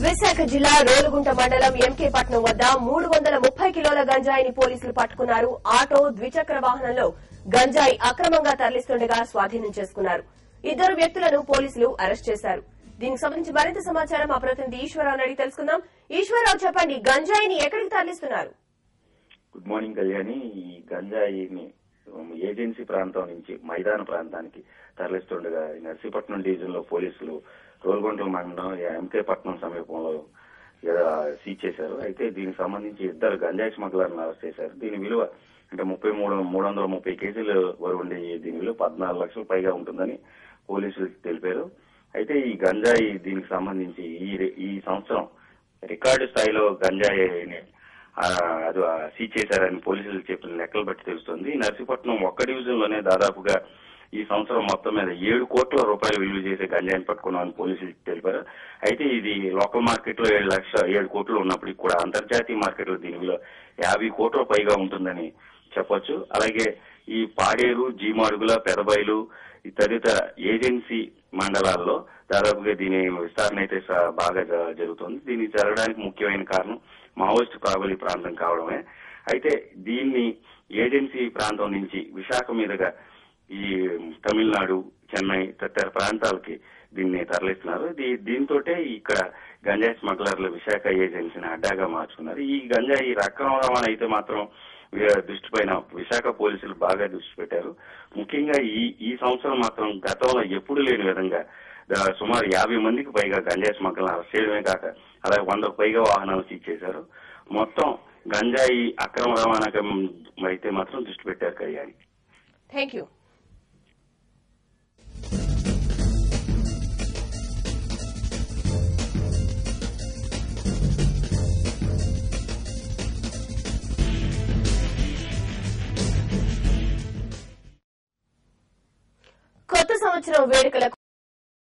విశాఖ జిల్లా రోలుగుంట మండలం ఎంకే పట్నం వద్ద మూడు వందల ముప్పై కిలోల గంజాయిని పోలీసులు పట్టుకున్నారు ఆటో ద్విచక్ర వాహనంలో గంజాయి అక్రమంగా తరలిస్తుండగా స్వాధీనం చేసుకున్నారు ఇద్దరు వ్యక్తులను పోలీసులు అరెస్ట్ చేశారు దీనికి సంబంధించి మరింత సమాచారం మా ప్రతినిధి ఈశ్వరరావు అడిగి తెలుసుకుందాం ఈశ్వరరావు చెప్పండి గంజాయిని ఎక్కడికి తరలిస్తున్నారు గుడ్ మార్నింగ్ కళ్యాణి ఈ గంజాయిని ఉమ్, ఏజెన్సీ ప్రాంతం నుంచి మైదాన ప్రాంతానికి తరలిస్తుండగా ఈ నర్సీపట్నం డివిజన్ లో పోలీసులు రోల్గొండల మండలం ఎంకే పట్నం సమీపంలో ఏదో సీజ్ చేశారు అయితే దీనికి సంబంధించి ఇద్దరు గంజాయి స్మగ్లర్లను అరెస్ట్ చేశారు దీని విలువ అంటే ముప్పై మూడు మూడు వందల ముప్పై కేజీలు వరకు ఉండే ఈ దీని విలువ పద్నాలుగు లక్షలు పైగా ఉంటుందని పోలీసులు తెలిపారు అయితే ఈ గంజాయి దీనికి సంబంధించి ఈ ఈ సంవత్సరం రికార్డు స్థాయిలో గంజాయిని ఆ, అది ఆ, సీజ్ చేశారని పోలీసులు చెప్పిన లెక్కలు బట్టి తెలుస్తుంది ఈ నర్సీపట్నం ఒక్క డివిజన్ లోనే దాదాపుగా ఈ సంవత్సరం మొత్తం మీద ఏడు కోట్ల రూపాయలు విలువ చేసే గంజాయిని పట్టుకున్నామని పోలీసులు తెలిపారు అయితే ఇది లోకల్ మార్కెట్ లో ఏడు లక్ష ఏడు కోట్లు ఉన్నప్పటికీ కూడా అంతర్జాతీయ మార్కెట్ లో దీని విలువ యాభై కోట్ల పైగా ఉంటుందని చెప్పొచ్చు అలాగే ఈ పాడేరు జీమాడుగుల పెదబైలు ఈ తదితర ఏజెన్సీ మండలాల్లో దాదాపుగా దీని విస్తరణ అయితే స- బాగా జ- జరుగుతుంది దీన్ని జరగడానికి ముఖ్యమైన కారణం మావోయిస్ట్ ప్రాబలి ప్రాంతం కావడమే అయితే దీన్ని ఏజెన్సీ ప్రాంతం నుంచి విశాఖ మీదుగా ఈ తమిళనాడు చెన్నై తదితర ప్రాంతాలకి దీన్ని తరలిస్తున్నారు దీ దీంతో ఇక్కడ గంజాయి స్మగ్లర్లు విశాఖ ఏజెన్సీని అడ్డాగా మార్చుకున్నారు ఈ గంజాయి రకం రవాణా అయితే మాత్రం వి- దృష్టి పైన విశాఖ పోలీసులు బాగా దృష్టి పెట్టారు ముఖ్యంగా ఈ ఈ సంవత్సరం మాత్రం గతంలో ఎప్పుడు లేని విధంగా దా- సుమారు యాభై మందికి పైగా గంజాయి స్మగ్లర్లు అరెస్ట్ చేయడమే కాక అలాగే వందకు పైగా వాహనాలు సీజ్ చేశారు మొత్తం గంజాయి అక్రమ రవాణాకి అయితే మాత్రం దృష్టి పెట్టారు కళ్యాణి థ్యాంక్ యూ కొత్త సంవత్సరం వేడుకలకు